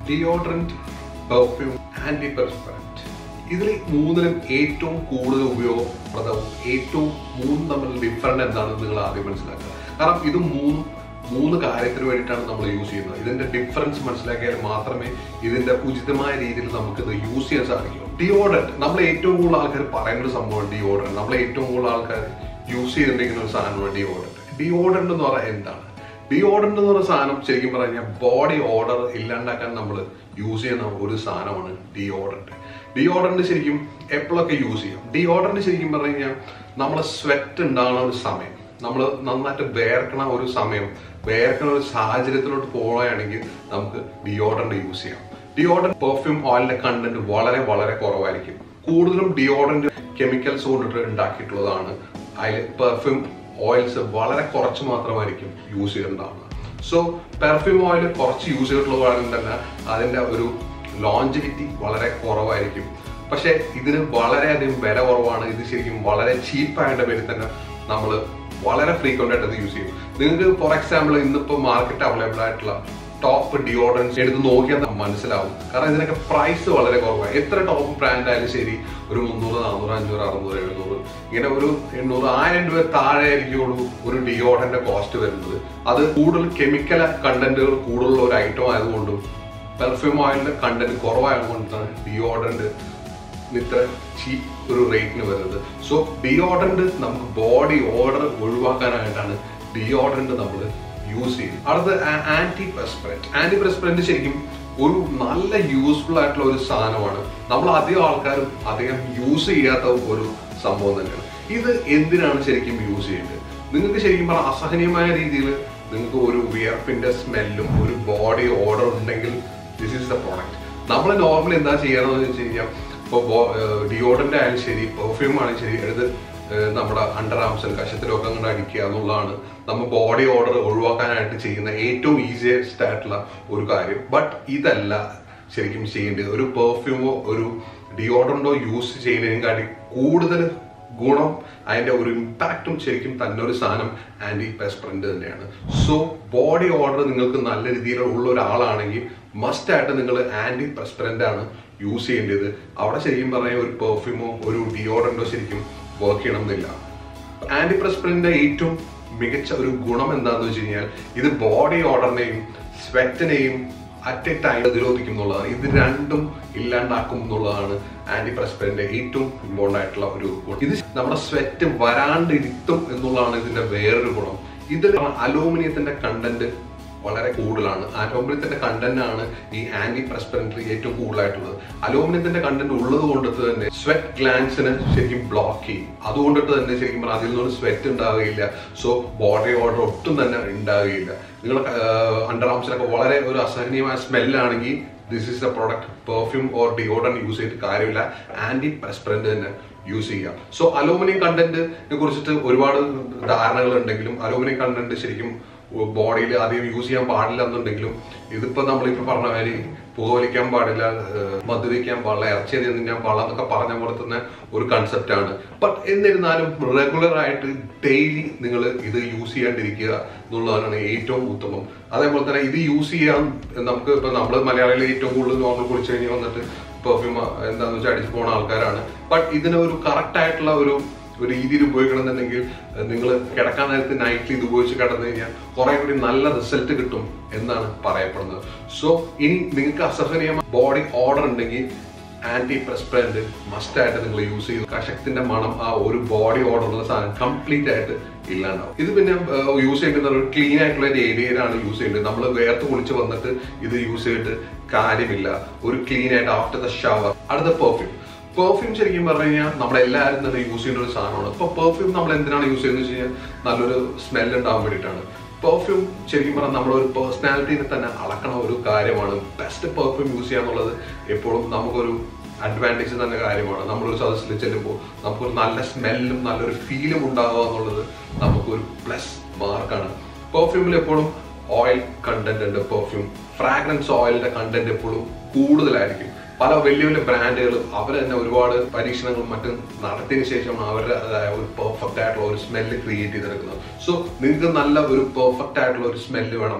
deodorant perfume anti പെർസ്പെറന്റ് ഇതിൽ മൂന്നിലും ഏറ്റവും കൂടുതൽ ഉപയോഗപ്രദവും ഏറ്റവും മൂന്ന് തമ്മിലുള്ള ഡിഫറൻറ്റ് എന്താണെന്ന് നിങ്ങൾ ആദ്യം മനസ്സിലാക്കുക കാരണം ഇത് മൂന്നും മൂന്ന് കാര്യത്തിന് വേണ്ടിയിട്ടാണ് നമ്മൾ യൂസ് ചെയ്യുന്നത് ഇതിന്റെ ഡിഫറൻസ് മനസ്സിലാക്കിയാൽ മാത്രമേ ഇതിന്റെ ഉചിതമായ രീതിയിൽ നമുക്ക് ഇത് യൂസ് ചെയ്യാൻ സാധിക്കൂ ഡിയോഡന്റ് നമ്മൾ ഏറ്റവും കൂടുതൽ ആൾക്കാർ പറയുന്ന ഒരു സംഭവം ഡിയോഡന്റ് നമ്മൾ ഏറ്റവും കൂടുതൽ ആൾക്കാർ യൂസ് ചെയ്തിരിക്കുന്ന ഒരു സാധനമാണ് ഡിയോഡന്റ് ഡിയോഡന്റ് എന്ന് പറഞ്ഞാൽ എന്താണ് ഡിയോഡന്റ് എന്ന് പറയുന്ന സാധനം ശരിക്കും പറഞ്ഞാൽ ബോഡി ഓർഡർ ഇല്ലാണ്ടാക്കാൻ നമ്മൾ യൂസ് ചെയ്യുന്ന ഒരു സാധനമാണ് ഡിയോഡന്റ് ഡിയോഡന്റ് ശരിക്കും എപ്പോഴൊക്കെ യൂസ് ചെയ്യും ഡിയോഡന്റ് ശരിക്കും പറഞ്ഞു കഴിഞ്ഞാൽ നമ്മളെ സ്വെറ്റ് ഉണ്ടാകുന്ന ഒരു സമയം നമ്മൾ നന്നായിട്ട് വേർക്കണ ഒരു സമയം വേർക്കണ ഒരു സാഹചര്യത്തിലോട്ട് പോവുകയാണെങ്കിൽ നമുക്ക് ഡിയോഡന്റ് യൂസ് ചെയ്യാം ഡിയോഡന്റ് പെർഫ്യൂം ഓയിലിന്റെ കണ്ടന്റ് വളരെ വളരെ കുറവായിരിക്കും കൂടുതലും ഡിയോഡന്റ് കെമിക്കൽസ് കൊണ്ടിട്ട് ഉണ്ടാക്കിയിട്ടുള്ളതാണ് അതിൽ പെർഫ്യൂം ഓയിൽസ് വളരെ കുറച്ച് മാത്രമായിരിക്കും യൂസ് ചെയ്തിട്ടുണ്ടാവുന്നത് സോ പെർഫ്യൂം ഓയിൽ കുറച്ച് യൂസ് ചെയ്തിട്ടുള്ളതാണെങ്കിൽ തന്നെ അതിന്റെ ഒരു ലോഞ്ചിവിറ്റി വളരെ കുറവായിരിക്കും പക്ഷെ ഇതിന് വളരെയധികം വില കുറവാണ് ഇത് ശരിക്കും വളരെ ചീപ്പായിട്ട് പേരിൽ തന്നെ നമ്മൾ വളരെ ഫ്രീക്വന്റ് ആയിട്ട് ഇത് യൂസ് ചെയ്യും നിങ്ങൾക്ക് ഫോർ എക്സാമ്പിൾ ഇന്നിപ്പോൾ മാർക്കറ്റ് അവൈലബിൾ ആയിട്ടുള്ള ടോപ്പ് ഡിയോഡൻസ് എടുത്ത് നോക്കിയാൽ നമുക്ക് മനസ്സിലാവും കാരണം ഇതിനൊക്കെ പ്രൈസ് വളരെ കുറവാണ് എത്ര ടോപ്പ് ബ്രാൻഡ് ആയാലും ശരി ഒരു മുന്നൂറ് നാനൂറ് അഞ്ഞൂറ് അറുന്നൂറ് എഴുന്നൂറ് ഇങ്ങനെ ഒരു എണ്ണൂറ് ആയിരം രൂപ താഴെ ആയിരിക്കുള്ളൂ ഒരു ഡിയോഡന്റെ കോസ്റ്റ് വരുന്നത് അത് കൂടുതൽ കെമിക്കൽ കണ്ടന്റുകൾ കൂടുതലുള്ള ഒരു ഐറ്റം ആയതുകൊണ്ടും പെർഫ്യൂം ഓയിലിന്റെ കണ്ടന്റ് കുറവായതുകൊണ്ടാണ് ഡിയോഡന്റ് ഇത്ര ചീപ്പ് ഒരു റേറ്റിന് വരുന്നത് സോ ഡിയോഡന്റ് നമുക്ക് ബോഡി ഓർഡർ ഒഴിവാക്കാനായിട്ടാണ് ഡിയോഡന്റ് നമ്മൾ യൂസ് ചെയ്യും അടുത്ത ആന്റി പെസ്പെറന്റ് ആന്റി പെസ്പെറന്റ് ശരിക്കും ഒരു നല്ല യൂസ്ഫുൾ ആയിട്ടുള്ള ഒരു സാധനമാണ് നമ്മൾ അധികം ആൾക്കാരും അധികം യൂസ് ചെയ്യാത്ത ഒരു സംഭവം തന്നെയാണ് ഇത് എന്തിനാണ് ശരിക്കും യൂസ് ചെയ്യേണ്ടത് നിങ്ങൾക്ക് ശരിക്കും പറഞ്ഞാൽ അസഹനീയമായ രീതിയിൽ നിങ്ങൾക്ക് ഒരു വിയർപ്പിന്റെ സ്മെല്ലും ഒരു ബോഡി ഓർഡർ ഉണ്ടെങ്കിൽ ദിസ് ഈസ് ദ പ്രോഡക്റ്റ് നമ്മൾ നോർമലി എന്താ ചെയ്യാന്ന് വെച്ച് കഴിഞ്ഞാൽ ഇപ്പോൾ ഡിയോഡന്റ് ആയാലും ശരി പെർഫ്യൂം ആണെങ്കിലും ശരി എടുത്ത് ഏഹ് നമ്മുടെ അണ്ടർ ആംസിൽ കശത്തിലൊക്കെ അങ്ങോട്ട് അടിക്കുക എന്നുള്ളതാണ് നമ്മൾ ബോഡി ഓർഡർ ഒഴിവാക്കാനായിട്ട് ചെയ്യുന്ന ഏറ്റവും ഈസിയസ്റ്റ് ആയിട്ടുള്ള ഒരു കാര്യം ബട്ട് ഇതല്ല ശരിക്കും ചെയ്യേണ്ടത് ഒരു പെർഫ്യൂമോ ഒരു ഡിയോഡറൻറ്റോ യൂസ് ചെയ്യുന്നതിനെക്കാട്ടി കൂടുതൽ ഗുണം അതിന്റെ ഒരു ഇമ്പാക്റ്റും ശരിക്കും തന്നെ ഒരു സാധനം ആന്റി പെസ്പ്രന്റ് തന്നെയാണ് സോ ബോഡി ഓർഡർ നിങ്ങൾക്ക് നല്ല രീതിയിൽ ഉള്ള ഒരാളാണെങ്കിൽ മസ്റ്റ് ആയിട്ട് നിങ്ങൾ ആന്റി പെസ്പ്രന്റ് ആണ് യൂസ് ചെയ്യേണ്ടത് അവിടെ ശരിക്കും പറഞ്ഞാൽ ഒരു പെർഫ്യൂമോ ഒരു ഡിയോഡറൻറ്റോ ശരിക്കും വർക്ക് ചെയ്യണം എന്നില്ല ആന്റി പെസ്പ്രന്റിന്റെ ഏറ്റവും മികച്ച ഒരു ഗുണം എന്താണെന്ന് വെച്ച് കഴിഞ്ഞാൽ ഇത് ബോഡി ഓർഡറിനെയും സ്വെറ്റിനെയും അറ്റ് എ ടൈം പ്രതിരോധിക്കും എന്നുള്ളതാണ് ഇത് രണ്ടും ഇല്ലാണ്ടാക്കും എന്നുള്ളതാണ് ആന്റി പെസ്പ്രന്റിന്റെ ഏറ്റവും ഇമ്പോർട്ടന്റ് ആയിട്ടുള്ള ഒരു ഗുണം ഇത് നമ്മുടെ സ്വെറ്റ് വരാണ്ടിരുത്തും എന്നുള്ളതാണ് ഇതിന്റെ വേറൊരു ഗുണം ഇതിൽ അലൂമിനിയത്തിന്റെ കണ്ടന്റ് വളരെ കൂടുതലാണ് അലൂമിനിയത്തിന്റെ കണ്ടന്റ് ആണ് ഈ ആന്റി പെസ്പെറന്റ് ഏറ്റവും കൂടുതലായിട്ടുള്ളത് അലൂമിനിയത്തിന്റെ കണ്ടന്റ് ഉള്ളത് കൊണ്ടിട്ട് തന്നെ സ്വെറ്റ് ഗ്ലാൻസിനെ ശരിക്കും ബ്ലോക്ക് ചെയ്യും അതുകൊണ്ടിട്ട് തന്നെ ശരിക്കും പറഞ്ഞാൽ അതിൽ നിന്നൊരു സ്വെറ്റ് ഉണ്ടാവുകയില്ല സോ ബോഡി ഓർഡർ ഒട്ടും തന്നെ ഉണ്ടാവുകയില്ല നിങ്ങൾ അണ്ടർ ആംസിലൊക്കെ വളരെ ഒരു അസഹനീയമായ സ്മെല്ലാണെങ്കിൽ this is the product perfume or deodorant use ചെയ്തിട്ട് കാര്യമില്ല ആന്റി പെസ്പെറന്റ് തന്നെ യൂസ് ചെയ്യാം സോ അലൂമിനിയം കണ്ടന്റിനെ കുറിച്ചിട്ട് ഒരുപാട് ധാരണകൾ ഉണ്ടെങ്കിലും അലൂമിനിയം കണ്ടന്റ് ശരിക്കും ബോഡിയിൽ അധികം യൂസ് ചെയ്യാൻ പാടില്ല എന്നുണ്ടെങ്കിലും ഇതിപ്പോ നമ്മളിപ്പോ പറഞ്ഞ മാതിരി പുകവലിക്കാൻ പാടില്ല ഏഹ് മദ്യപിക്കാൻ പാടില്ല ഇറച്ചി തിന്നാൻ പാടില്ല എന്നൊക്കെ പറഞ്ഞ പോലെ തന്നെ ഒരു കൺസെപ്റ്റ് ആണ് ബട്ട് എന്നിരുന്നാലും റെഗുലർ ആയിട്ട് ഡെയിലി നിങ്ങൾ ഇത് യൂസ് ചെയ്യാണ്ടിരിക്കുക എന്നുള്ളതാണ് ഏറ്റവും ഉത്തമം അതേപോലെ തന്നെ ഇത് യൂസ് ചെയ്യാൻ നമുക്ക് ഇപ്പൊ നമ്മൾ മലയാളികൾ ഏറ്റവും കൂടുതൽ നോർമൽ കുളിച്ചു കഴിഞ്ഞ് വന്നിട്ട് പെർഫ്യൂം എന്താന്ന് വെച്ചാൽ അടിച്ചു പോണ ആൾക്കാരാണ് ബട്ട് ഇതിന് ഒരു കറക്റ്റ് ആയിട്ടുള്ള ഒരു ഒരു രീതിയിൽ ഉപയോഗിക്കണമെന്നുണ്ടെങ്കിൽ നിങ്ങൾ കിടക്കാൻ നേരത്ത് നൈറ്റിൽ ഇത് ഉപയോഗിച്ച് കിടന്നു കഴിഞ്ഞാൽ കുറെ കൂടി നല്ല റിസൾട്ട് കിട്ടും എന്നാണ് പറയപ്പെടുന്നത് സോ ഇനി നിങ്ങൾക്ക് അസഹനീയമായ ബോഡി ഓർഡർ ഉണ്ടെങ്കിൽ ആന്റി പെസ്പ്രന്റ് മസ്റ്റ് ആയിട്ട് നിങ്ങൾ യൂസ് ചെയ്തു കഷത്തിന്റെ മണം ആ ഒരു ബോഡി ഓർഡറുള്ള സാധനം കംപ്ലീറ്റ് ആയിട്ട് ഇല്ലാണ്ടാവും ഇത് പിന്നെ യൂസ് ചെയ്യേണ്ടുന്ന ഒരു ക്ലീൻ ആയിട്ടുള്ള ഒരു ഏരിയയിലാണ് യൂസ് ചെയ്യേണ്ടത് നമ്മൾ വേർത്ത് കുളിച്ച് വന്നിട്ട് ഇത് യൂസ് ചെയ്തിട്ട് കാര്യമില്ല ഒരു ക്ലീൻ ആയിട്ട് ആഫ്റ്റർ ദ ഷവർ അടുത്ത പെർഫ്യൂം പെർഫ്യൂം ശരിക്കും പറഞ്ഞു കഴിഞ്ഞാൽ നമ്മളെല്ലാവരും തന്നെ യൂസ് ചെയ്യുന്ന ഒരു സാധനമാണ് ഇപ്പൊ പെർഫ്യൂം നമ്മൾ എന്തിനാണ് യൂസ് ചെയ്യുന്നത് വെച്ച് കഴിഞ്ഞാൽ നല്ലൊരു സ്മെൽ ഉണ്ടാവാൻ വേണ്ടിയിട്ടാണ് പെർഫ്യൂം ശരിക്കും പറഞ്ഞാൽ നമ്മുടെ ഒരു പേഴ്സണാലിറ്റിനെ തന്നെ അളക്കണ ഒരു കാര്യമാണ് ബെസ്റ്റ് പെർഫ്യൂം യൂസ് ചെയ്യാന്നുള്ളത് എപ്പോഴും നമുക്കൊരു അഡ്വാൻറ്റേജ് തന്നെ കാര്യമാണ് നമ്മളൊരു സദസ്സിൽ ചെല്ലുമ്പോൾ നമുക്കൊരു നല്ല സ്മെല്ലും നല്ലൊരു ഫീലും ഉണ്ടാവുക എന്നുള്ളത് നമുക്കൊരു പ്ലസ് മാർക്കാണ് പെർഫ്യൂമിൽ എപ്പോഴും ഓയിൽ കണ്ടന്റ് ഉണ്ട് പെർഫ്യൂം ഫ്രാഗ്രൻസ് ഓയിലിന്റെ കണ്ടന്റ് എപ്പോഴും കൂടുതലായിരിക്കും പല വലിയ വലിയ ബ്രാൻഡുകളും അവർ തന്നെ ഒരുപാട് പരീക്ഷണങ്ങളും മറ്റും നടത്തിയതിനു ശേഷം അവരുടെ ഒരു പെർഫെക്റ്റ് ആയിട്ടുള്ള ഒരു സ്മെല്ല് ക്രിയേറ്റ് ചെയ്തെടുക്കുന്നത് സോ നിങ്ങൾക്ക് നല്ല ഒരു പെർഫെക്റ്റ് ആയിട്ടുള്ള ഒരു സ്മെല്ല് വേണം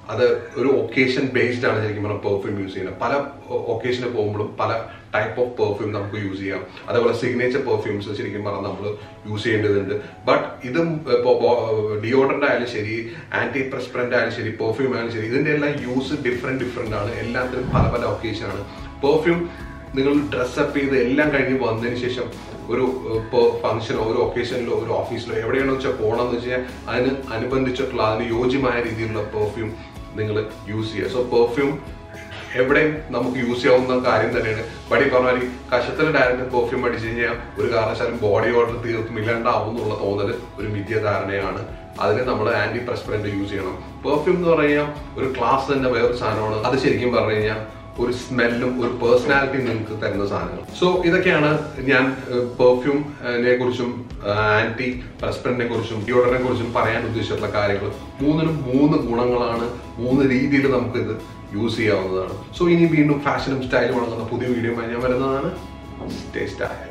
അത് ഒരു ഒക്കേഷൻ ബേസ്ഡ് ആണ് ശരിക്കും പറഞ്ഞാൽ പെർഫ്യൂം യൂസ് ചെയ്യുന്നത് പല ഒക്കേഷന് പോകുമ്പോഴും പല ടൈപ്പ് ഓഫ് പെർഫ്യൂം നമുക്ക് യൂസ് ചെയ്യാം അതേപോലെ സിഗ്നേച്ചർ പെർഫ്യൂംസ് ശരിക്കും പറഞ്ഞാൽ നമ്മൾ യൂസ് ചെയ്യേണ്ടതുണ്ട് ബട്ട് ഇതും ഇപ്പോൾ ഡിയോഡറൻ്റ് ആയാലും ശരി ആന്റി പ്രസ്പറൻ്റ് ആയാലും ശരി പെർഫ്യൂം ആയാലും ശരി ഇതിന്റെ എല്ലാം യൂസ് ഡിഫറെന്റ് ഡിഫറെന്റ് ആണ് എല്ലാത്തിനും പല പല ഒക്കേഷൻ ആണ് പെർഫ്യൂം നിങ്ങൾ ഡ്രസ്സപ്പ് ചെയ്ത് എല്ലാം കഴിഞ്ഞ് വന്നതിന് ശേഷം ഒരു ഫംഗ്ഷനോ ഒരു ഒക്കേഷനിലോ ഒരു ഓഫീസിലോ എവിടെയാണെന്ന് വെച്ചാൽ പോകണമെന്ന് വെച്ചാൽ അതിന് അനുബന്ധിച്ചിട്ടുള്ള അതിന് യോജ്യമായ രീതിയിലുള്ള പെർഫ്യൂം നിങ്ങൾ യൂസ് ചെയ്യുക സോ പെർഫ്യൂം എവിടെയും നമുക്ക് യൂസ് ചെയ്യാവുന്ന കാര്യം തന്നെയാണ് ബടി പറഞ്ഞാൽ കഷത്തിൽ ഡയറക്റ്റ് പെർഫ്യൂം അടിച്ചു കഴിഞ്ഞാൽ ഒരു കാരണവശാലും ബോഡി ഓർഡർ തീർത്തും ഇല്ലാണ്ടാവും എന്നുള്ള തോന്നൽ ഒരു മിഥ്യ ധാരണയാണ് അതിന് നമ്മൾ ആന്റി പ്രസ്പെറന്റ് യൂസ് ചെയ്യണം പെർഫ്യൂം എന്ന് പറഞ്ഞാൽ ഒരു ക്ലാസ് തന്നെ വേറൊരു സാധനമാണ് അത് ശരിക്കും പറഞ്ഞു കഴിഞ്ഞാൽ ഒരു സ്മെല്ലും ഒരു പേഴ്സണാലിറ്റിയും നിങ്ങൾക്ക് തരുന്ന സാധനങ്ങൾ സോ ഇതൊക്കെയാണ് ഞാൻ പെർഫ്യൂമിനെ കുറിച്ചും ആന്റി പ്രസ്പെറിനെ കുറിച്ചും ഡിയോഡറിനെ കുറിച്ചും പറയാൻ ഉദ്ദേശിച്ചിട്ടുള്ള കാര്യങ്ങൾ മൂന്നിനും മൂന്ന് ഗുണങ്ങളാണ് മൂന്ന് രീതിയിൽ നമുക്കിത് യൂസ് ചെയ്യാവുന്നതാണ് സോ ഇനി വീണ്ടും ഫാഷനും സ്റ്റൈലും അടങ്ങുന്ന പുതിയ വീഡിയോ ഞാൻ വരുന്നതാണ് സ്റ്റേ സ്റ്റൈൽ